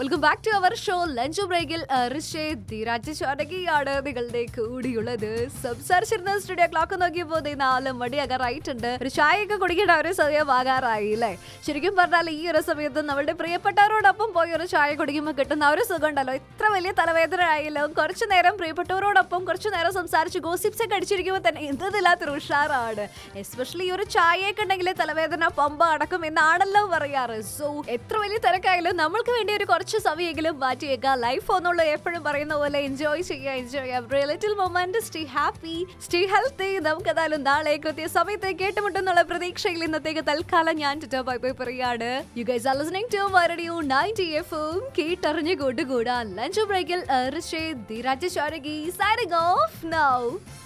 welcome back to our show lunch ബ്രേക്കിൽ രാജശോരകിയാണ് നിങ്ങളുടെ കൂടിയുള്ളത് സംസാരിച്ചിരുന്ന സ്റ്റുഡിയോ ക്ലോക്ക് നോക്കിയപ്പോൾ ദേ നാല് മണിയാകാറായിട്ടുണ്ട് ഒരു ചായയൊക്കെ കുടിക്കേണ്ട ഒരു സമയമാകാറായി അല്ലേ ശരിക്കും പറഞ്ഞാൽ ഈ ഒരു സമയത്ത് നമ്മുടെ പ്രിയപ്പെട്ടവരോടൊപ്പം പോയി ഒരു ചായ കുടിക്കുമ്പോൾ കിട്ടുന്ന ആ ഒരു സുഖം ഉണ്ടല്ലോ ഇത്ര വലിയ തലവേദന ആയല്ലോ കുറച്ചു നേരം പ്രിയപ്പെട്ടവരോടൊപ്പം കുറച്ചു നേരം സംസാരിച്ച് ഗോസിപ്സ് ഒക്കെ അടിച്ചിരിക്കുമ്പോൾ തന്നെ എന്തില്ലാത്തൊരു ഉഷാറാണ് എസ്പെഷ്യലി ഈ ഒരു ചായയൊക്കെ ഉണ്ടെങ്കിൽ തലവേദന പമ്പ അടക്കം എന്നാണല്ലോ പറയാറ് സോ എത്ര വലിയ തിരക്കായാലും നമ്മൾക്ക് വേണ്ടി ഒരു കുറച്ച് സമയമെങ്കിലും മാറ്റിയേക്കാം ലൈഫ് ഒന്നുള്ള എപ്പോഴും പറയുന്ന പോലെ എൻജോയ് ചെയ്യാം എൻജോയ് ചെയ്യാം little moment stay happy stay healthy നമുക്ക് ഏതായാലും നാളെ കൃത്യ സമയത്ത് കേട്ടുമുട്ടെന്നുള്ള പ്രതീക്ഷയിൽ ഇന്നത്തേക്ക് തൽക്കാലം ഞാൻ ടിറ്റോ ബൈ ബൈ പറയാണ് you guys are listening to radio 90 എഫും കേട്ടറിഞ്ഞു കൊണ്ടുകൂടാൻ ലഞ്ച് ബ്രേക്കിൽ ഋഷേ ധീരാജ് ശാരകി സൈനിങ് ഓഫ് നൗ